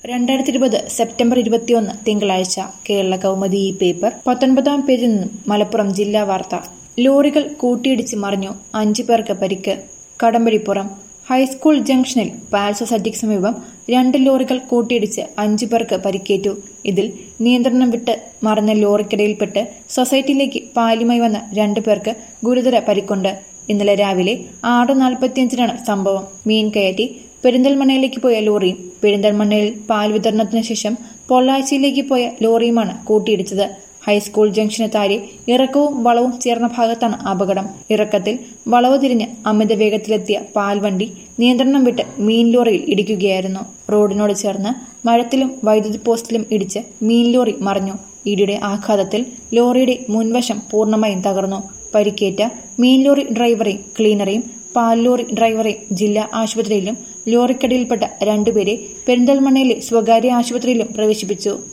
രണ്ടായിരത്തി ഇരുപത് സെപ്റ്റംബർ ഇരുപത്തിയൊന്ന് തിങ്കളാഴ്ച കേരള കൗമുദി ഈ പേപ്പർ പത്തൊൻപതാം പേജിൽ നിന്നും മലപ്പുറം ജില്ലാ വാർത്ത ലോറികൾ കൂട്ടിയിടിച്ച് മറിഞ്ഞു അഞ്ചു പേർക്ക് പരിക്ക് കടമ്പഴിപ്പുറം ഹൈസ്കൂൾ ജംഗ്ഷനിൽ പാൽ സൊസൈറ്റിക്ക് സമീപം രണ്ട് ലോറികൾ കൂട്ടിയിടിച്ച് അഞ്ചു പേർക്ക് പരിക്കേറ്റു ഇതിൽ നിയന്ത്രണം വിട്ട് മറിഞ്ഞ ലോറിക്കിടയിൽപ്പെട്ട് സൊസൈറ്റിയിലേക്ക് പാലുമായി വന്ന രണ്ടു പേർക്ക് ഗുരുതര പരിക്കുണ്ട് ഇന്നലെ രാവിലെ ആറ് നാൽപ്പത്തിയഞ്ചിനാണ് സംഭവം മീൻ കയറ്റി പെരിന്തൽമണ്ണയിലേക്ക് പോയ ലോറിയും പെരിന്തൽമണ്ണയിൽ പാൽ വിതരണത്തിന് ശേഷം പൊള്ളാച്ചിയിലേക്ക് പോയ ലോറിയുമാണ് കൂട്ടിയിടിച്ചത് ഹൈസ്കൂൾ ജംഗ്ഷന് താഴെ ഇറക്കവും വളവും ചേർന്ന ഭാഗത്താണ് അപകടം ഇറക്കത്തിൽ വളവ് തിരിഞ്ഞ് അമിത വേഗത്തിലെത്തിയ പാൽവണ്ടി നിയന്ത്രണം വിട്ട് മീൻ ലോറിയിൽ ഇടിക്കുകയായിരുന്നു റോഡിനോട് ചേർന്ന് മഴത്തിലും വൈദ്യുതി പോസ്റ്റിലും ഇടിച്ച് മീൻ ലോറി മറിഞ്ഞു ഇടിയുടെ ആഘാതത്തിൽ ലോറിയുടെ മുൻവശം പൂർണ്ണമായും തകർന്നു പരിക്കേറ്റ മീൻ ലോറി ഡ്രൈവറെയും ക്ലീനറെയും പാൽ ലോറി ഡ്രൈവറെയും ജില്ലാ ആശുപത്രിയിലും ലോറിക്കടിയിൽപ്പെട്ട രണ്ടുപേരെ പെരിന്തൽമണ്ണയിലെ സ്വകാര്യ ആശുപത്രിയിലും പ്രവേശിപ്പിച്ചു